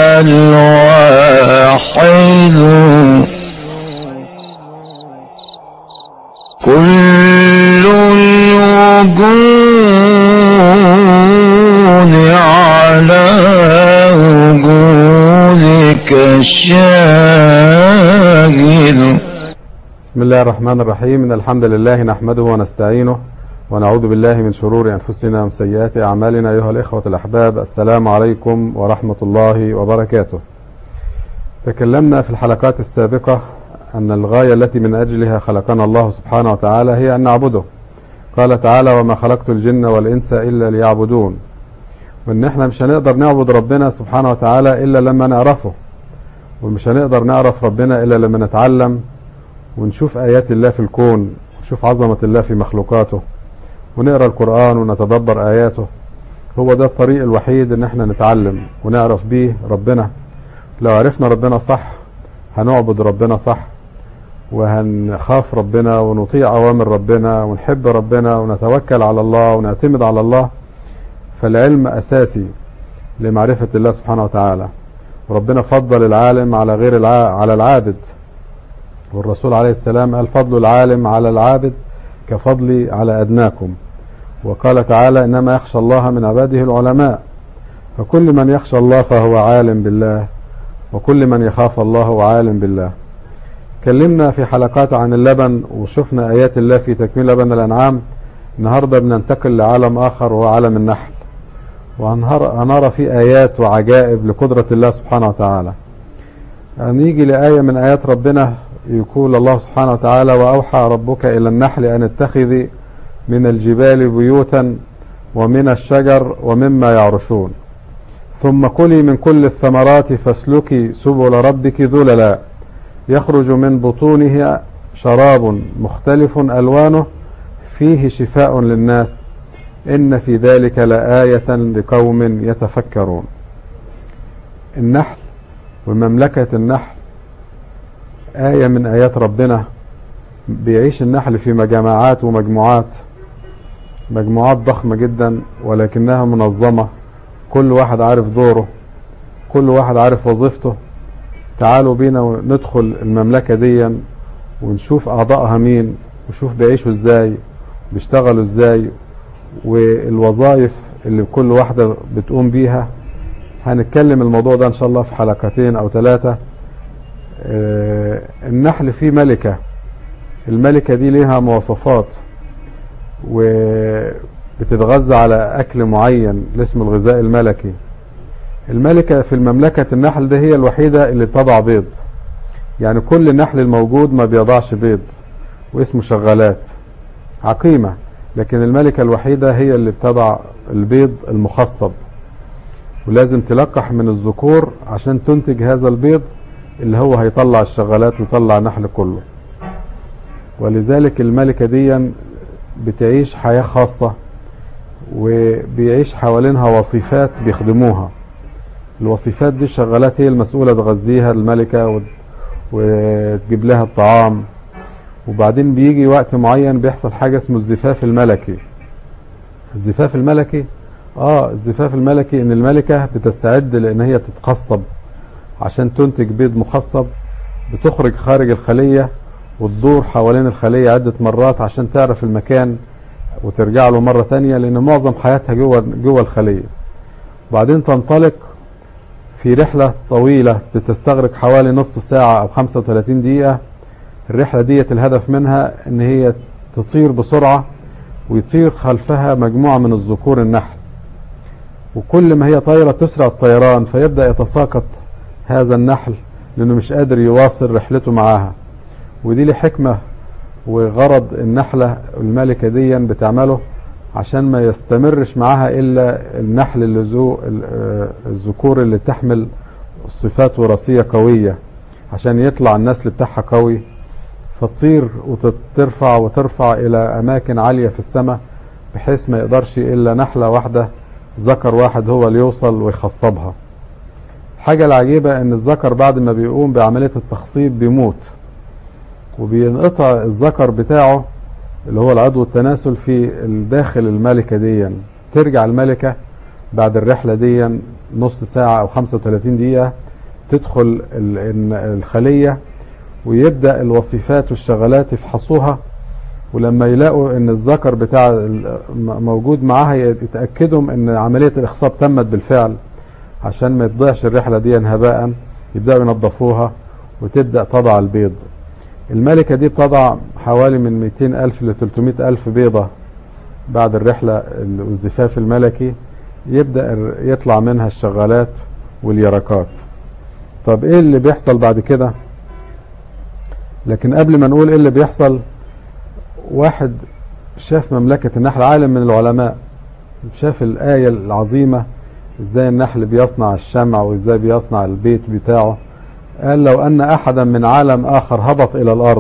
الواحد كل الوجود على وجودك الشاهد بسم الله الرحمن الرحيم إن الحمد لله نحمده ونستعينه ونعوذ بالله من شرور أنفسنا ومن سيئات أعمالنا أيها الإخوة الأحباب السلام عليكم ورحمة الله وبركاته تكلمنا في الحلقات السابقة أن الغاية التي من أجلها خلقنا الله سبحانه وتعالى هي أن نعبده قال تعالى وما خلقت الجن والإنس إلا ليعبدون وإن احنا مش هنقدر نعبد ربنا سبحانه وتعالى إلا لما نعرفه ومش هنقدر نعرف ربنا إلا لما نتعلم ونشوف آيات الله في الكون ونشوف عظمة الله في مخلوقاته ونقرأ القرآن ونتدبر آياته هو ده الطريق الوحيد ان احنا نتعلم ونعرف بيه ربنا لو عرفنا ربنا صح هنعبد ربنا صح وهنخاف ربنا ونطيع أوامر ربنا ونحب ربنا ونتوكل على الله ونعتمد على الله فالعلم أساسي لمعرفة الله سبحانه وتعالى وربنا فضل العالم على غير الع... على العابد والرسول عليه السلام قال فضل العالم على العابد كفضلي على أدناكم وقال تعالى إنما يخشى الله من عباده العلماء فكل من يخشى الله فهو عالم بالله وكل من يخاف الله هو عالم بالله اتكلمنا في حلقات عن اللبن وشفنا آيات الله في تكميل لبن الأنعام النهاردة بننتقل لعالم آخر وهو عالم النحل وهنرى فيه آيات وعجائب لقدرة الله سبحانه وتعالى نيجي لآية من آيات ربنا يقول الله سبحانه وتعالى وأوحى ربك إلى النحل أن اتخذي من الجبال بيوتا ومن الشجر ومما يعرشون ثم كلي من كل الثمرات فاسلكي سبل ربك ذللا يخرج من بطونها شراب مختلف ألوانه فيه شفاء للناس إن في ذلك لآية لقوم يتفكرون النحل ومملكة النحل آية من آيات ربنا بيعيش النحل في مجامعات ومجموعات مجموعات ضخمة جدا ولكنها منظمة كل واحد عارف دوره كل واحد عارف وظيفته تعالوا بينا ندخل المملكة دي ونشوف أعضائها مين ونشوف بيعيشوا ازاي بيشتغلوا ازاي والوظائف اللي كل واحدة بتقوم بيها هنتكلم الموضوع ده ان شاء الله في حلقتين او ثلاثة اه النحل فيه ملكة الملكة دي ليها مواصفات وبتتغذى على اكل معين اسمه الغذاء الملكي الملكة في المملكة النحل ده هي الوحيدة اللي تضع بيض يعني كل النحل الموجود ما بيضعش بيض واسمه شغالات عقيمة لكن الملكة الوحيدة هي اللي بتضع البيض المخصب ولازم تلقح من الذكور عشان تنتج هذا البيض اللي هو هيطلع الشغالات ويطلع النحل كله ولذلك الملكة دي بتعيش حياة خاصة وبيعيش حوالينها وصيفات بيخدموها الوصيفات دي الشغالات هي المسؤولة تغذيها الملكة وتجيب لها الطعام وبعدين بيجي وقت معين بيحصل حاجة اسمه الزفاف الملكي الزفاف الملكي اه الزفاف الملكي ان الملكة بتستعد لان هي تتخصب عشان تنتج بيض مخصب بتخرج خارج الخلية وتدور حوالين الخلية عدة مرات عشان تعرف المكان وترجع له مرة تانية لان معظم حياتها جوه جوه الخلية وبعدين تنطلق في رحلة طويلة بتستغرق حوالي نص ساعة او 35 دقيقة الرحلة ديت الهدف منها ان هي تطير بسرعة ويطير خلفها مجموعة من الذكور النحل وكل ما هي طايرة تسرع الطيران فيبدأ يتساقط هذا النحل لانه مش قادر يواصل رحلته معاها ودي له حكمة وغرض النحلة الملكة دي بتعمله عشان ما يستمرش معاها الا النحل اللي ذو الذكور اللي تحمل صفات وراثية قوية عشان يطلع النسل بتاعها قوي فتطير وترفع وترفع الى اماكن عالية في السماء بحيث ما يقدرش الا نحلة واحدة ذكر واحد هو اللي يوصل ويخصبها الحاجة العجيبة ان الذكر بعد ما بيقوم بعملية التخصيب بيموت وبينقطع الذكر بتاعه اللي هو العضو التناسل في داخل الملكة دي ترجع الملكة بعد الرحلة دي نص ساعة أو 35 دقيقة تدخل ال- الخلية ويبدأ الوصيفات والشغلات يفحصوها ولما يلاقوا ان الذكر بتاع ال- م- موجود معاها يتأكدوا ان عملية الاخصاب تمت بالفعل عشان ما يضيعش الرحلة دي هباء يبدأوا ينظفوها وتبدأ تضع البيض الملكة دي بتضع حوالي من 200 ألف ل 300 ألف بيضة بعد الرحلة ال- والزفاف الملكي يبدأ ال- يطلع منها الشغالات واليركات طب ايه اللي بيحصل بعد كده لكن قبل ما نقول ايه اللي بيحصل واحد شاف مملكة النحل عالم من العلماء شاف الآية العظيمة ازاي النحل بيصنع الشمع وازاي بيصنع البيت بتاعه قال لو ان احدا من عالم اخر هبط الى الارض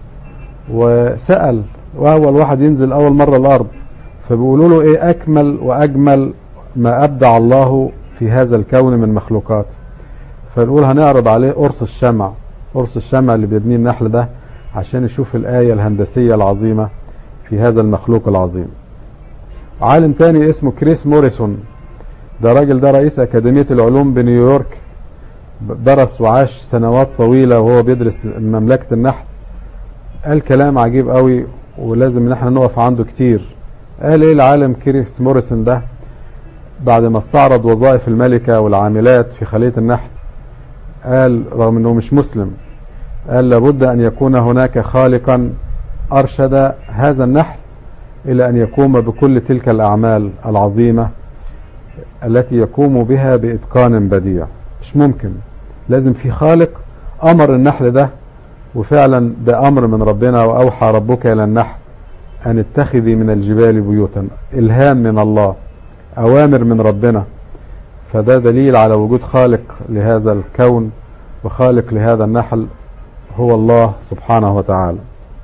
وسأل واول واحد ينزل اول مرة الارض فبيقولوا له ايه اكمل واجمل ما ابدع الله في هذا الكون من مخلوقات فنقول هنعرض عليه قرص الشمع قرص الشمع اللي بيبنيه النحل ده عشان يشوف الآية الهندسية العظيمة في هذا المخلوق العظيم عالم تاني اسمه كريس موريسون ده راجل ده رئيس أكاديمية العلوم بنيويورك درس وعاش سنوات طويلة وهو بيدرس مملكة النحل قال كلام عجيب قوي ولازم ان احنا نقف عنده كتير قال ايه العالم كريس موريسون ده بعد ما استعرض وظائف الملكة والعاملات في خلية النحل قال رغم انه مش مسلم قال لابد ان يكون هناك خالقا ارشد هذا النحل الى ان يقوم بكل تلك الاعمال العظيمة التي يقوم بها باتقان بديع مش ممكن لازم في خالق امر النحل ده وفعلا ده امر من ربنا واوحى ربك الى النحل ان اتخذي من الجبال بيوتا الهام من الله اوامر من ربنا فده دليل على وجود خالق لهذا الكون وخالق لهذا النحل هو الله سبحانه وتعالى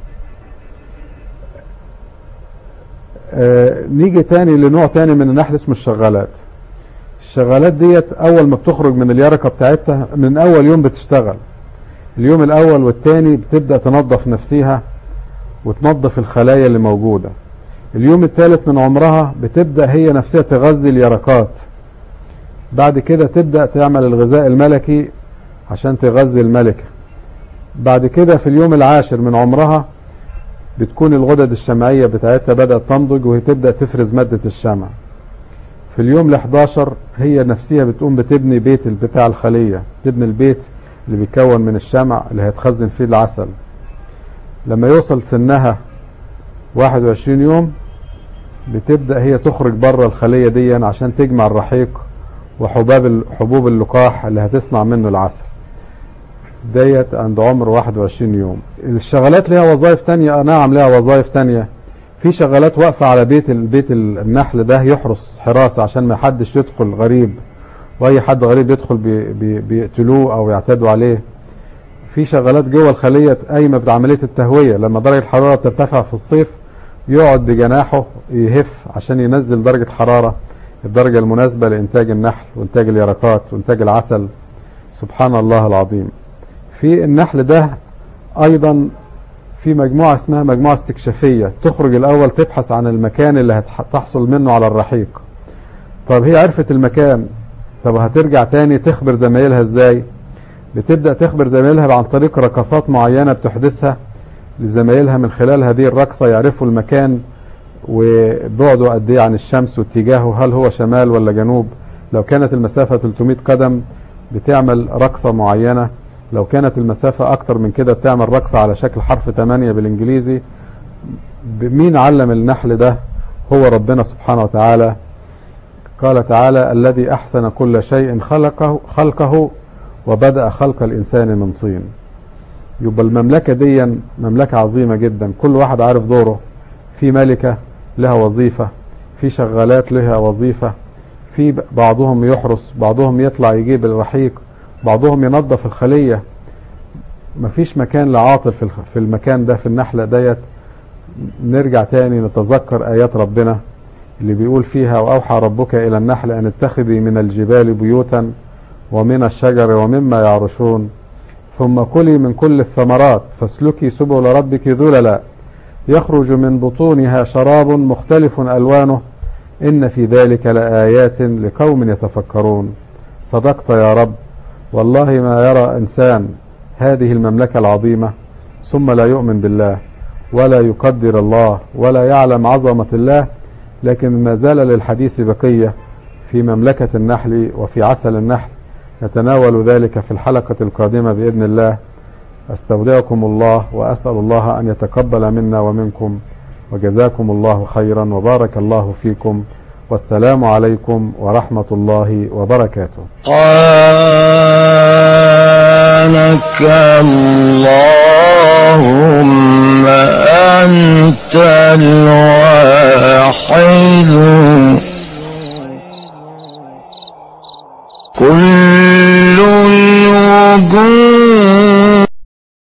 آه نيجي تاني لنوع تاني من النحل اسمه الشغالات الشغالات ديت اول ما بتخرج من اليرقة بتاعتها من اول يوم بتشتغل اليوم الاول والتاني بتبدأ تنظف نفسها وتنظف الخلايا اللي موجودة اليوم الثالث من عمرها بتبدأ هي نفسها تغذي اليرقات بعد كده تبدأ تعمل الغذاء الملكي عشان تغذي الملكة بعد كده في اليوم العاشر من عمرها بتكون الغدد الشمعية بتاعتها بدأت تنضج وهي تبدأ تفرز مادة الشمع في اليوم ال11 هي نفسها بتقوم بتبني بيت بتاع الخلية تبني البيت اللي بيتكون من الشمع اللي هيتخزن فيه العسل لما يوصل سنها 21 يوم بتبدأ هي تخرج بره الخلية دي عشان تجمع الرحيق وحباب حبوب اللقاح اللي هتصنع منه العسل ديت عند عمر 21 يوم الشغلات ليها وظائف تانية نعم ليها وظائف تانية في شغالات واقفة على بيت البيت النحل ده يحرس حراسة عشان ما حدش يدخل غريب واي حد غريب يدخل بي بي بيقتلوه او يعتدوا عليه في شغالات جوه الخلية قايمة بعملية التهوية لما درجة الحرارة ترتفع في الصيف يقعد بجناحه يهف عشان ينزل درجة حرارة الدرجة المناسبة لإنتاج النحل وإنتاج اليرقات وإنتاج العسل سبحان الله العظيم في النحل ده أيضا في مجموعة اسمها مجموعة استكشافية تخرج الأول تبحث عن المكان اللي هتحصل منه على الرحيق طب هي عرفت المكان طب هترجع تاني تخبر زمايلها ازاي بتبدأ تخبر زمايلها عن طريق رقصات معينة بتحدثها لزمايلها من خلال هذه الرقصة يعرفوا المكان وبعده قد ايه عن الشمس واتجاهه هل هو شمال ولا جنوب لو كانت المسافة 300 قدم بتعمل رقصة معينة لو كانت المسافة اكتر من كده بتعمل رقصة على شكل حرف 8 بالانجليزي مين علم النحل ده هو ربنا سبحانه وتعالى قال تعالى الذي احسن كل شيء خلقه خلقه وبدأ خلق الانسان من طين يبقى المملكة دي مملكة عظيمة جدا كل واحد عارف دوره في ملكة لها وظيفة في شغالات لها وظيفة في بعضهم يحرس بعضهم يطلع يجيب الرحيق بعضهم ينظف الخلية مفيش مكان لعاطل في المكان ده في النحلة ديت نرجع تاني نتذكر آيات ربنا اللي بيقول فيها وأوحى ربك إلى النحل أن اتخذي من الجبال بيوتا ومن الشجر ومما يعرشون ثم كلي من كل الثمرات فاسلكي سبل ربك ذللا يخرج من بطونها شراب مختلف ألوانه إن في ذلك لآيات لقوم يتفكرون صدقت يا رب والله ما يرى إنسان هذه المملكة العظيمة ثم لا يؤمن بالله ولا يقدر الله ولا يعلم عظمة الله لكن ما زال للحديث بقية في مملكة النحل وفي عسل النحل نتناول ذلك في الحلقة القادمة بإذن الله أستودعكم الله وأسأل الله أن يتقبل منا ومنكم وجزاكم الله خيرا وبارك الله فيكم والسلام عليكم ورحمة الله وبركاته سبحانك اللهم أنت الواحد كل الوجود